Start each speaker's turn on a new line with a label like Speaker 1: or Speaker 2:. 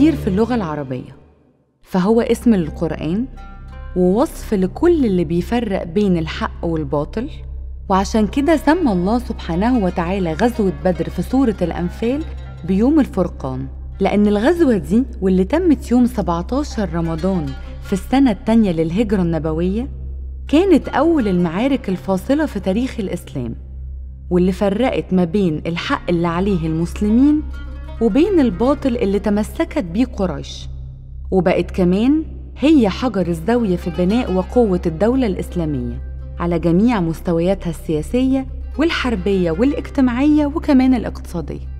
Speaker 1: كتير في اللغة العربية فهو اسم للقرآن ووصف لكل اللي بيفرق بين الحق والباطل وعشان كده سمى الله سبحانه وتعالى غزوة بدر في سورة الأنفال بيوم الفرقان لأن الغزوة دي واللي تمت يوم 17 رمضان في السنة التانية للهجرة النبوية كانت أول المعارك الفاصلة في تاريخ الإسلام واللي فرقت ما بين الحق اللي عليه المسلمين وبين الباطل اللي تمسكت بيه قريش وبقت كمان هي حجر الزاوية في بناء وقوة الدولة الإسلامية على جميع مستوياتها السياسية والحربية والاجتماعية وكمان الاقتصادية